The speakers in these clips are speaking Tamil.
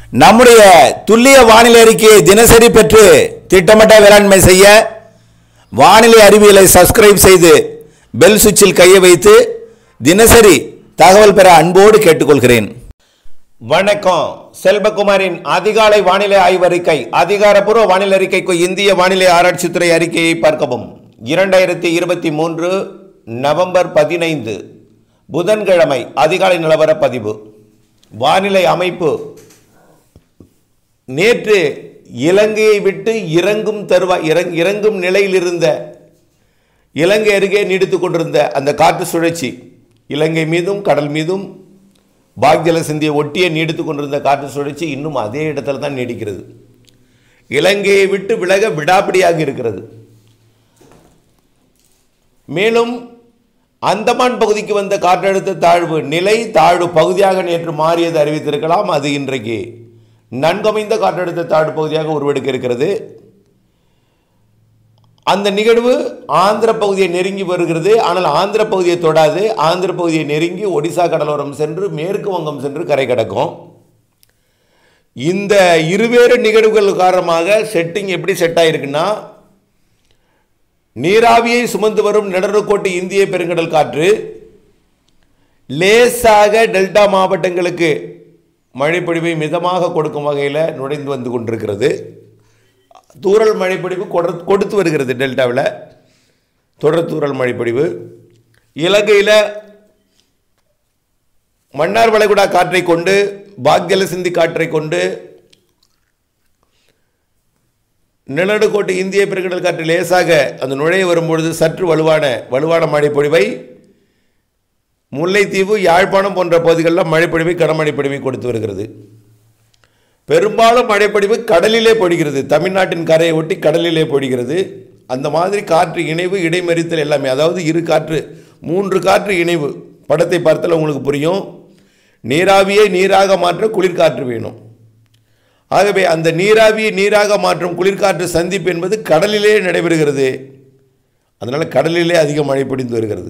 நம்முடைய துல்லிய வானிலை அறிக்கையை தினசரி பெற்று திட்டமிட்ட வேளாண்மை செய்ய வானிலை அறிவியலை சப்ஸ்கிரைப் செய்து பெல் சுவிட்சில் கையை வைத்து தினசரி தகவல் பெற அன்போடு கேட்டுக்கொள்கிறேன் வணக்கம் செல்வகுமாரின் அதிகாலை வானிலை ஆய்வறிக்கை அதிகாரப்பூர்வ வானிலை அறிக்கைக்கு இந்திய வானிலை ஆராய்ச்சித்துறை அறிக்கையை பார்க்கவும் இரண்டாயிரத்தி இருபத்தி மூன்று நவம்பர் பதினைந்து புதன்கிழமை அதிகாலை நிலவர பதிவு வானிலை அமைப்பு நேற்று இலங்கையை விட்டு இறங்கும் தருவா இறங் இறங்கும் நிலையில் இருந்த இலங்கை அருகே நீடித்துக் கொண்டிருந்த அந்த காற்று சுழற்சி இலங்கை மீதும் கடல் மீதும் பாக்ஜல சிந்தியை ஒட்டிய நீடித்துக் கொண்டிருந்த காற்று சுழற்சி இன்னும் அதே இடத்துல தான் நீடிக்கிறது இலங்கையை விட்டு விலக விடாப்பிடியாக இருக்கிறது மேலும் அந்தமான் பகுதிக்கு வந்த காற்றழுத்த தாழ்வு நிலை தாழ்வு பகுதியாக நேற்று மாறியது அறிவித்திருக்கலாம் அது இன்றைக்கு நன்கமைந்த காற்றழுத்த தாழ்வு பகுதியாக உருவெடுக்க இருக்கிறது அந்த நிகழ்வு ஆந்திர பகுதியை நெருங்கி வருகிறது ஆனால் ஆந்திர பகுதியை தொடாது ஆந்திர பகுதியை நெருங்கி ஒடிசா கடலோரம் சென்று மேற்கு வங்கம் சென்று கரை கடக்கும் இந்த இருவேறு நிகழ்வுகள் காரணமாக செட்டிங் எப்படி செட் ஆயிருக்குன்னா நீராவியை சுமந்து வரும் நிடறுக்கோட்டு இந்திய பெருங்கடல் காற்று லேசாக டெல்டா மாவட்டங்களுக்கு மழைப்பொழிவை மிதமாக கொடுக்கும் வகையில் நுழைந்து வந்து கொண்டிருக்கிறது தூறல் மழைப்பொழிவு கொடு- கொடுத்து வருகிறது டெல்டாவில் தொடர் தூறல் மழைப்பொழிவு இலங்கையில் மன்னார் வளைகுடா காற்றை கொண்டு பாக்ஜல சிந்தி காற்றை கொண்டு நிலநடுக்கோட்டு இந்திய பெருங்கடல் காற்று லேசாக அந்த நுழைய வரும்பொழுது சற்று வலுவான வலுவான மழைப்பொழிவை முல்லைத்தீவு யாழ்ப்பாணம் போன்ற பகுதிகளில் மழைப்பொழிவை கனமழைப்பொழிவை கொடுத்து வருகிறது பெரும்பாலும் மழைப்பொழிவு கடலிலே பொழிகிறது தமிழ்நாட்டின் கரையை ஒட்டி கடலிலே பொழிகிறது அந்த மாதிரி காற்று இணைவு இடைமறித்தல் எல்லாமே அதாவது இரு காற்று மூன்று காற்று இணைவு படத்தை பார்த்தால் உங்களுக்கு புரியும் நீராவியை நீராக மாற்ற குளிர்காற்று வேணும் ஆகவே அந்த நீராவியை நீராக மாற்றும் குளிர்காற்று சந்திப்பு என்பது கடலிலே நடைபெறுகிறது அதனால் கடலிலே அதிக மழை பொழிந்து வருகிறது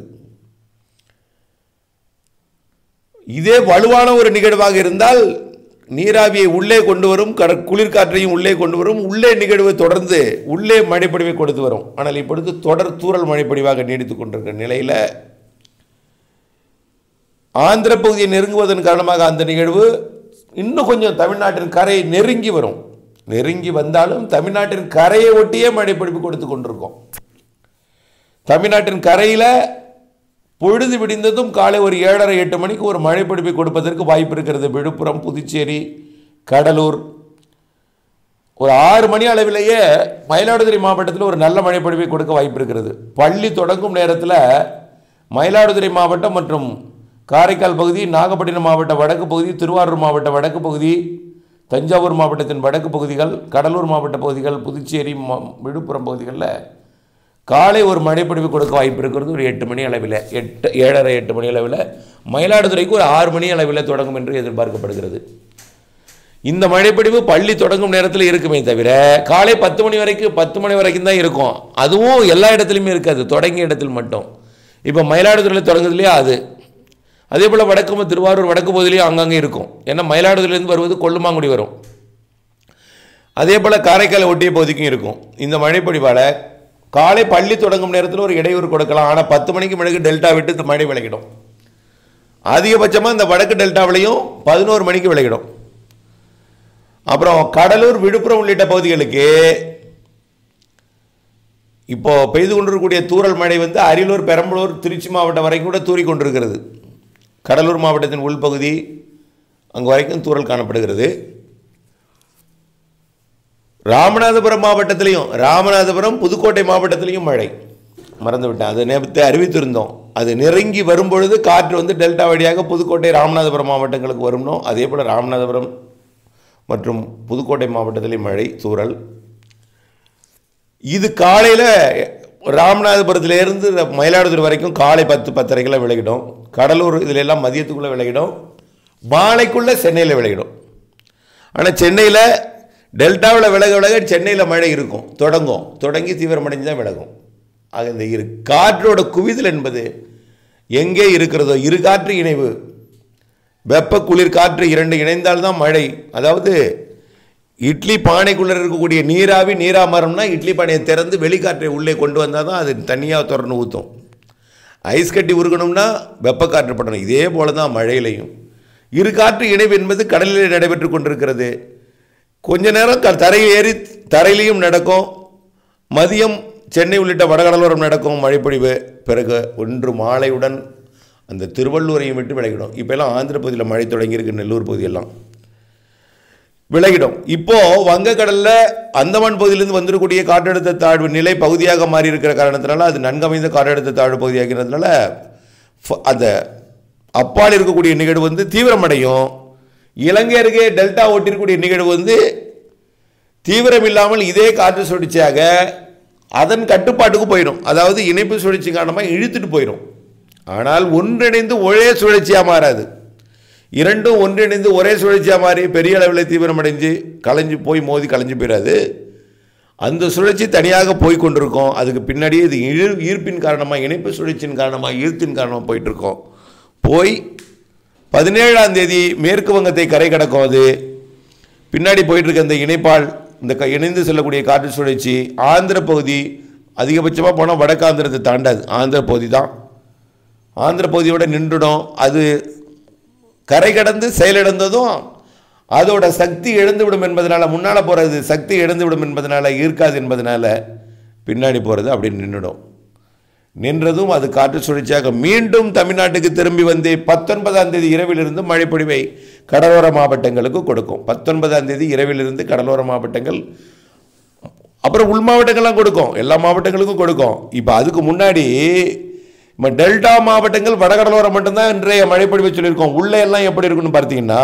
இதே வலுவான ஒரு நிகழ்வாக இருந்தால் நீராவியை உள்ளே கொண்டு வரும் கட குளிர்காற்றையும் உள்ளே கொண்டு வரும் உள்ளே நிகழ்வு தொடர்ந்து உள்ளே மழைப்பொழிவை கொடுத்து வரும் ஆனால் இப்பொழுது தொடர் தூறல் மழைப்பொழிவாக நீடித்துக் கொண்டிருக்கிற நிலையில் ஆந்திர பகுதியை நெருங்குவதன் காரணமாக அந்த நிகழ்வு இன்னும் கொஞ்சம் தமிழ்நாட்டின் கரையை நெருங்கி வரும் நெருங்கி வந்தாலும் தமிழ்நாட்டின் கரையை ஒட்டியே மழைப்பொழிவு கொடுத்து கொண்டிருக்கோம் தமிழ்நாட்டின் கரையில் பொழுது விடிந்ததும் காலை ஒரு ஏழரை எட்டு மணிக்கு ஒரு மழைப்பொழிவை கொடுப்பதற்கு வாய்ப்பு இருக்கிறது விழுப்புரம் புதுச்சேரி கடலூர் ஒரு ஆறு மணி அளவிலேயே மயிலாடுதுறை மாவட்டத்தில் ஒரு நல்ல மழைப்பொழிவை கொடுக்க வாய்ப்பு இருக்கிறது பள்ளி தொடங்கும் நேரத்தில் மயிலாடுதுறை மாவட்டம் மற்றும் காரைக்கால் பகுதி நாகப்பட்டினம் மாவட்ட வடக்கு பகுதி திருவாரூர் மாவட்ட வடக்கு பகுதி தஞ்சாவூர் மாவட்டத்தின் வடக்கு பகுதிகள் கடலூர் மாவட்ட பகுதிகள் புதுச்சேரி மா- விழுப்புரம் பகுதிகளில் காலை ஒரு மழைப்பொழிவு கொடுக்க வாய்ப்பு இருக்கிறது ஒரு எட்டு மணி அளவில் எட்டு ஏழரை எட்டு மணி அளவில் மயிலாடுதுறைக்கு ஒரு ஆறு மணி அளவில் தொடங்கும் என்று எதிர்பார்க்கப்படுகிறது இந்த மழைப்பொழிவு பள்ளி தொடங்கும் நேரத்தில் இருக்குமே தவிர காலை பத்து மணி வரைக்கும் பத்து மணி வரைக்கும் தான் இருக்கும் அதுவும் எல்லா இடத்துலையுமே இருக்காது தொடங்கிய இடத்தில் மட்டும் இப்போ மயிலாடுதுறையில் தொடங்குதுலையே அது அதே போல் வடக்கு திருவாரூர் வடக்கு பகுதியிலையும் அங்கங்கே இருக்கும் ஏன்னா மயிலாடுதுறையிலேருந்து வருவது கொல்லுமாங்குடி வரும் அதே போல் காரைக்கால் ஒட்டிய பகுதிக்கும் இருக்கும் இந்த மழைப்பொழிவால் காலை பள்ளி தொடங்கும் நேரத்தில் ஒரு இடையூறு கொடுக்கலாம் ஆனால் பத்து மணிக்கு பிறகு டெல்டா விட்டு இந்த மழை விளக்கிடும் அதிகபட்சமாக இந்த வடக்கு டெல்டாவிலையும் பதினோரு மணிக்கு விளக்கிடும் அப்புறம் கடலூர் விழுப்புரம் உள்ளிட்ட பகுதிகளுக்கு இப்போ பெய்து கொண்டிருக்கக்கூடிய தூறல் மழை வந்து அரியலூர் பெரம்பலூர் திருச்சி மாவட்டம் வரைக்கும் கூட தூறி கொண்டிருக்கிறது கடலூர் மாவட்டத்தின் உள்பகுதி அங்கு வரைக்கும் தூறல் காணப்படுகிறது ராமநாதபுரம் மாவட்டத்திலையும் ராமநாதபுரம் புதுக்கோட்டை மாவட்டத்திலையும் மழை மறந்து விட்டேன் அது நேரத்தை அறிவித்திருந்தோம் அது நெருங்கி வரும்பொழுது காற்று வந்து டெல்டா வழியாக புதுக்கோட்டை ராமநாதபுரம் மாவட்டங்களுக்கு வரும்னோ அதே போல் ராமநாதபுரம் மற்றும் புதுக்கோட்டை மாவட்டத்திலையும் மழை தூறல் இது காலையில் ராமநாதபுரத்திலேருந்து மயிலாடுதுறை வரைக்கும் காலை பத்து பத்தரைக்கெல்லாம் விலகிடும் கடலூர் இதுல எல்லாம் மதியத்துக்குள்ளே விலகிடும் மாலைக்குள்ளே சென்னையில் விலகிடும் ஆனால் சென்னையில் டெல்டாவில் விலக விலக சென்னையில் மழை இருக்கும் தொடங்கும் தொடங்கி தீவிரமடைஞ்சு தான் விலகும் ஆக இந்த இரு காற்றோட குவிதல் என்பது எங்கே இருக்கிறதோ இரு காற்று இணைவு வெப்ப குளிர் காற்று இரண்டு இணைந்தால்தான் மழை அதாவது இட்லி பானைக்குள்ளே இருக்கக்கூடிய நீராவி நீராமரம்னா இட்லி பானையை திறந்து வெளிக்காற்றை உள்ளே கொண்டு வந்தால் தான் அது தனியாக திறந்து ஊற்றும் ஐஸ் கட்டி உருகணும்னா வெப்பக்காற்று படணும் இதே போல தான் மழையிலையும் இரு காற்று இணைவு என்பது கடலில் நடைபெற்று கொண்டிருக்கிறது கொஞ்ச நேரம் க தரையில் ஏறி தரையிலையும் நடக்கும் மதியம் சென்னை உள்ளிட்ட வடகடலோரம் நடக்கும் மழைப்பொழிவு பிறகு ஒன்று மாலையுடன் அந்த திருவள்ளூரையும் விட்டு விலகிடும் இப்போல்லாம் ஆந்திர பகுதியில் மழை தொடங்கியிருக்கு நெல்லூர் பகுதியெல்லாம் விலகிடும் இப்போ வங்கக்கடல்ல அந்தமான் பகுதியிலிருந்து வந்திருக்கக்கூடிய காற்றழுத்த தாழ்வு நிலை பகுதியாக மாறி இருக்கிற காரணத்தினால அது நன்கமைந்த காற்றழுத்த தாழ்வு பகுதியாகிறதுனால ஃப- அந்த அப்பால் இருக்கக்கூடிய நிகழ்வு வந்து தீவிரமடையும் இலங்கை அருகே டெல்டா ஒட்டிருக்கக்கூடிய நிகழ்வு வந்து தீவிரம் இல்லாமல் இதே காற்று சுழற்சியாக அதன் கட்டுப்பாட்டுக்கு போயிடும் அதாவது இணைப்பு சுழற்சி காரணமாக இழுத்துட்டு போயிடும் ஆனால் ஒன்றிணைந்து ஒரே சுழற்சியாக மாறாது இரண்டும் ஒன்றிணைந்து ஒரே சுழற்சியாக மாறி பெரிய அளவில் தீவிரமடைஞ்சு கலைஞ்சு போய் மோதி கலைஞ்சு போயிடாது அந்த சுழற்சி தனியாக போய் கொண்டிருக்கும் அதுக்கு பின்னாடியே இது இழு ஈர்ப்பின் காரணமாக இணைப்பு சுழற்சியின் காரணமாக ஈர்ப்பின் காரணமாக போயிட்டு இருக்கோம் போய் பதினேழாம் தேதி மேற்கு வங்கத்தை கரை கடக்கும் அது பின்னாடி போயிட்டு இருக்க இந்த இணைப்பால் இந்த க- இணைந்து செல்லக்கூடிய காற்று சுழற்சி ஆந்திர பகுதி அதிகபட்சமாக போனால் வடக்காந்திரத்தை தாண்டாது ஆந்திர பகுதி தான் ஆந்திர பகுதியோட நின்றுடும் அது கரை கடந்து செயலிழந்ததும் அதோட சக்தி இழந்துவிடும் என்பதனால முன்னால் போகிறது சக்தி இழந்துவிடும் என்பதனால ஈர்க்காது என்பதனால பின்னாடி போகிறது அப்படி நின்றுடும் நின்றதும் அது காற்று சுழற்சியாக மீண்டும் தமிழ்நாட்டுக்கு திரும்பி வந்து பத்தொன்பதாம் தேதி இரவிலிருந்து மழைப்பொழிவை கடலோர மாவட்டங்களுக்கு கொடுக்கும் பத்தொன்பதாம் தேதி இரவிலிருந்து கடலோர மாவட்டங்கள் அப்புறம் உள் மாவட்டங்கள்லாம் கொடுக்கும் எல்லா மாவட்டங்களுக்கும் கொடுக்கும் இப்போ அதுக்கு முன்னாடி இப்போ டெல்டா மாவட்டங்கள் வடகடலோரம் மட்டும்தான் இன்றைய மழைப்பொழிவை சொல்லியிருக்கோம் உள்ளே எல்லாம் எப்படி இருக்குன்னு பார்த்தீங்கன்னா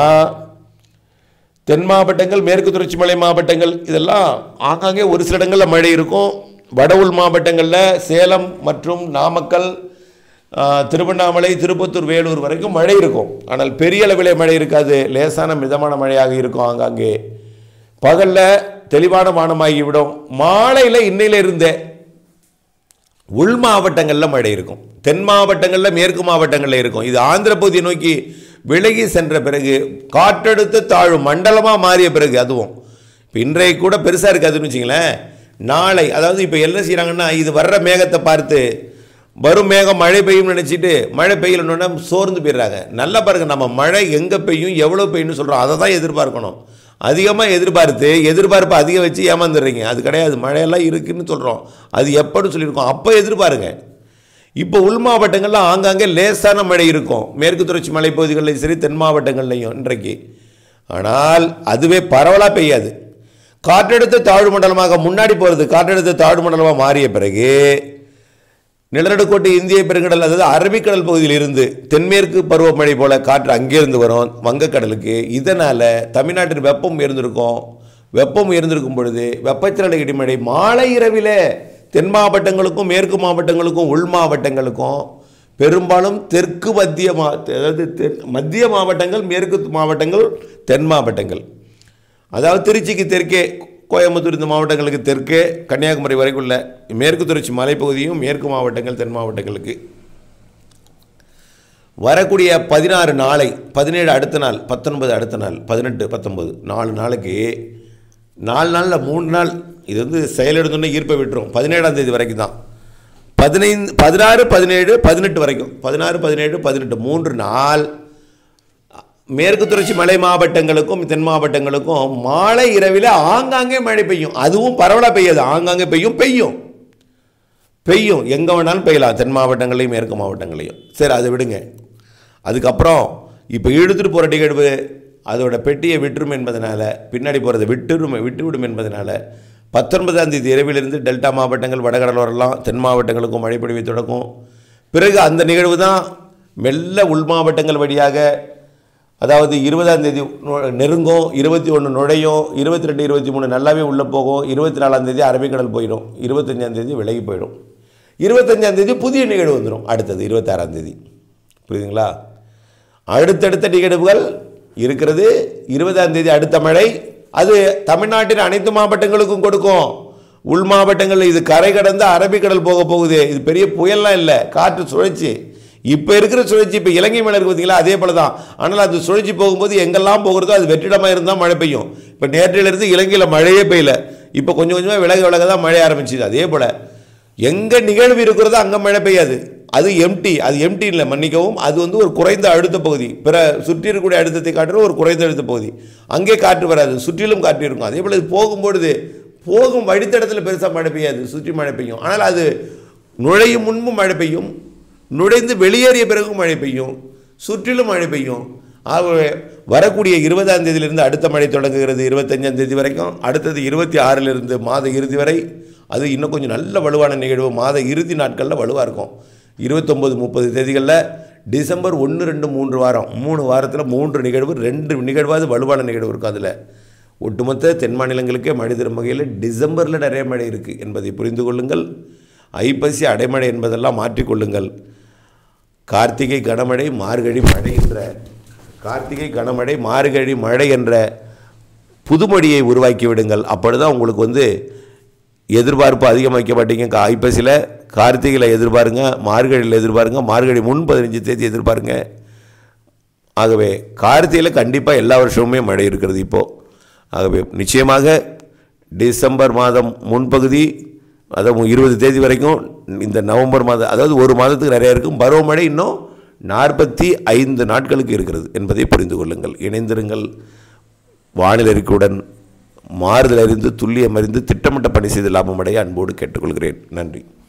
தென் மாவட்டங்கள் மேற்கு தொடர்ச்சி மலை மாவட்டங்கள் இதெல்லாம் ஆங்காங்கே ஒரு சில இடங்களில் மழை இருக்கும் வட உள் மாவட்டங்களில் சேலம் மற்றும் நாமக்கல் ஆ, திருவண்ணாமலை திருப்பத்தூர் வேலூர் வரைக்கும் மழை இருக்கும் ஆனால் பெரிய அளவிலே மழை இருக்காது லேசான மிதமான மழையாக இருக்கும் ஆங்காங்கே பகலில் தெளிவான வானமாகிவிடும் மாலையில் இன்னையில இருந்தே உள் மாவட்டங்களில் மழை இருக்கும் தென் மாவட்டங்களில் மேற்கு மாவட்டங்களில் இருக்கும் இது ஆந்திர பகுதியை நோக்கி விலகி சென்ற பிறகு காற்றழுத்த தாழ்வு மண்டலமாக மாறிய பிறகு அதுவும் இப்போ இன்றைக்கு கூட பெருசாக இருக்காதுன்னு வச்சிங்களேன் நாளை அதாவது இப்போ என்ன செய்கிறாங்கன்னா இது வர்ற மேகத்தை பார்த்து வரும் மேகம் மழை பெய்யும் நினச்சிட்டு மழை பெய்யலன்னொன்னே சோர்ந்து போயிடுறாங்க நல்லா பாருங்க நம்ம மழை எங்கே பெய்யும் எவ்வளோ பெய்யும்னு சொல்கிறோம் அதை தான் எதிர்பார்க்கணும் அதிகமாக எதிர்பார்த்து எதிர்பார்ப்பு அதிகம் வச்சு ஏமாந்துடுறீங்க அது கிடையாது மழையெல்லாம் இருக்குன்னு சொல்கிறோம் அது எப்போன்னு சொல்லியிருக்கோம் அப்போ எதிர்பாருங்க இப்போ உள் மாவட்டங்களில் ஆங்காங்கே லேசான மழை இருக்கும் மேற்கு தொடர்ச்சி மலைப்பகுதிகளிலும் சரி தென் மாவட்டங்கள்லையும் இன்றைக்கு ஆனால் அதுவே பரவலாக பெய்யாது காற்றழுத்த தாழ்வு மண்டலமாக முன்னாடி போகிறது காற்றழுத்த தாழ்வு மண்டலமாக மாறிய பிறகு நிலநடுக்கோட்டு இந்திய பெருங்கடல் அதாவது அரபிக்கடல் பகுதியில் இருந்து தென்மேற்கு பருவமழை போல காற்று அங்கேருந்து வரும் வங்கக்கடலுக்கு இதனால் தமிழ்நாட்டின் வெப்பம் உயர்ந்திருக்கும் வெப்பம் உயர்ந்திருக்கும் பொழுது வெப்பச்சலன இடிமழை மாலை இரவிலே தென் மாவட்டங்களுக்கும் மேற்கு மாவட்டங்களுக்கும் உள் மாவட்டங்களுக்கும் பெரும்பாலும் தெற்கு மத்திய மா அதாவது தென் மத்திய மாவட்டங்கள் மேற்கு மாவட்டங்கள் தென் மாவட்டங்கள் அதாவது திருச்சிக்கு தெற்கே கோயம்புத்தூர் இந்த மாவட்டங்களுக்கு தெற்கே கன்னியாகுமரி வரைக்குள்ள மேற்கு தொடர்ச்சி மலைப்பகுதியும் மேற்கு மாவட்டங்கள் தென் மாவட்டங்களுக்கு வரக்கூடிய பதினாறு நாளை பதினேழு அடுத்த நாள் பத்தொன்பது அடுத்த நாள் பதினெட்டு பத்தொன்பது நாலு நாளைக்கு நாலு நாளில் மூணு நாள் இது வந்து செயலிழந்தோன்னே ஈர்ப்பை விட்டுரும் பதினேழாம் தேதி வரைக்கும் தான் பதினைந்து பதினாறு பதினேழு பதினெட்டு வரைக்கும் பதினாறு பதினேழு பதினெட்டு மூன்று நாள் மேற்கு தொடர்ச்சி மலை மாவட்டங்களுக்கும் தென் மாவட்டங்களுக்கும் மாலை இரவில் ஆங்காங்கே மழை பெய்யும் அதுவும் பரவலாக பெய்யாது ஆங்காங்கே பெய்யும் பெய்யும் பெய்யும் எங்கே வேணாலும் பெய்யலாம் தென் மாவட்டங்களையும் மேற்கு மாவட்டங்களையும் சரி அதை விடுங்க அதுக்கப்புறம் இப்போ இழுத்துட்டு போகிற நிகழ்வு அதோட பெட்டியை விட்டுரும் என்பதனால பின்னாடி போகிறத விட்டுரும் விட்டுவிடும் என்பதனால பத்தொன்பதாம் தேதி இரவிலிருந்து டெல்டா மாவட்டங்கள் வடகடலோரெல்லாம் தென் மாவட்டங்களுக்கும் மழை பொழிவை தொடக்கும் பிறகு அந்த நிகழ்வு தான் மெல்ல உள் மாவட்டங்கள் வழியாக அதாவது இருபதாம் தேதி நு- நெருங்கும் இருபத்தி ஒன்று நுழையும் இருபத்தி ரெண்டு இருபத்தி மூணு நல்லாவே உள்ளே போகும் இருபத்தி நாலாம் தேதி அரபிக்கடல் போயிடும் இருபத்தஞ்சாம் தேதி விலகி போயிடும் இருபத்தஞ்சாம் தேதி புதிய நிகழ்வு வந்துடும் அடுத்தது இருபத்தாறாம் தேதி புரியுதுங்களா அடுத்தடுத்த நிகழ்வுகள் இருக்கிறது இருபதாம் தேதி அடுத்த மழை அது தமிழ்நாட்டின் அனைத்து மாவட்டங்களுக்கும் கொடுக்கும் உள் மாவட்டங்களில் இது கரை கடந்து அரபிக்கடல் போக போகுது இது பெரிய புயல்லாம் இல்லை காற்று சுழற்சி இப்போ இருக்கிற சுழற்சி இப்போ இலங்கை மேலே இருக்கு பார்த்தீங்களா அதே போல தான் ஆனால் அந்த சுழற்சி போகும்போது எங்கெல்லாம் போகிறதோ அது வெற்றிடமாக இருந்தால் மழை பெய்யும் இப்போ நேற்றிலிருந்து இலங்கையில் மழையே பெய்யல இப்போ கொஞ்சம் கொஞ்சமாக விலக விலக தான் மழை ஆரம்பிச்சுது அதே போல் எங்கே நிகழ்வு இருக்கிறதோ அங்கே மழை பெய்யாது அது எம்டி அது எம்டி இல்லை மன்னிக்கவும் அது வந்து ஒரு குறைந்த அழுத்த பகுதி பிற சுற்றி இருக்கக்கூடிய அழுத்தத்தை காட்டுற ஒரு குறைந்த அழுத்த பகுதி அங்கே காற்று வராது சுற்றிலும் காற்று இருக்கும் அதே போல் இது போகும்பொழுது போகும் வழித்தடத்தில் பெருசாக மழை பெய்யாது சுற்றி மழை பெய்யும் ஆனால் அது நுழையும் முன்பு மழை பெய்யும் நுழைந்து வெளியேறிய பிறகும் மழை பெய்யும் சுற்றிலும் மழை பெய்யும் ஆகவே வரக்கூடிய இருபதாம் தேதியிலிருந்து அடுத்த மழை தொடங்குகிறது இருபத்தஞ்சாம் தேதி வரைக்கும் அடுத்தது இருபத்தி ஆறிலிருந்து மாத இறுதி வரை அது இன்னும் கொஞ்சம் நல்ல வலுவான நிகழ்வு மாத இறுதி நாட்களில் வலுவாக இருக்கும் இருபத்தொம்பது முப்பது தேதிகளில் டிசம்பர் ஒன்று ரெண்டு மூன்று வாரம் மூணு வாரத்தில் மூன்று நிகழ்வு ரெண்டு நிகழ்வாவது வலுவான நிகழ்வு இருக்கும் அதில் ஒட்டுமொத்த தென் மாநிலங்களுக்கே மழை தரும் வகையில் டிசம்பரில் நிறைய மழை இருக்குது என்பதை புரிந்து கொள்ளுங்கள் ஐப்பசி அடைமழை என்பதெல்லாம் மாற்றிக்கொள்ளுங்கள் கார்த்திகை கனமழை மார்கழி மழை என்ற கார்த்திகை கனமழை மார்கழி மழை என்ற புதுமொழியை உருவாக்கி விடுங்கள் அப்பொழுதுதான் உங்களுக்கு வந்து எதிர்பார்ப்பு அதிகம் வைக்க மாட்டீங்க கா- ஐப்பசியில் கார்த்திகையில் எதிர்பாருங்க மார்கழியில் எதிர்பாருங்க மார்கழி முன் பதினஞ்சு தேதி எதிர்பாருங்க ஆகவே கார்த்திகையில் கண்டிப்பாக எல்லா வருஷமுமே மழை இருக்கிறது இப்போது ஆகவே நிச்சயமாக டிசம்பர் மாதம் முன்பகுதி அதாவது இருபது தேதி வரைக்கும் இந்த நவம்பர் மாதம் அதாவது ஒரு மாதத்துக்கு நிறைய இருக்கும் பருவமழை இன்னும் நாற்பத்தி ஐந்து நாட்களுக்கு இருக்கிறது என்பதை புரிந்து கொள்ளுங்கள் இணைந்திருங்கள் வானிலை அறிக்கையுடன் மாறுதல் அறிந்து துல்லியம் அறிந்து திட்டமிட்ட பணி செய்து லாபமடைய அன்போடு கேட்டுக்கொள்கிறேன் நன்றி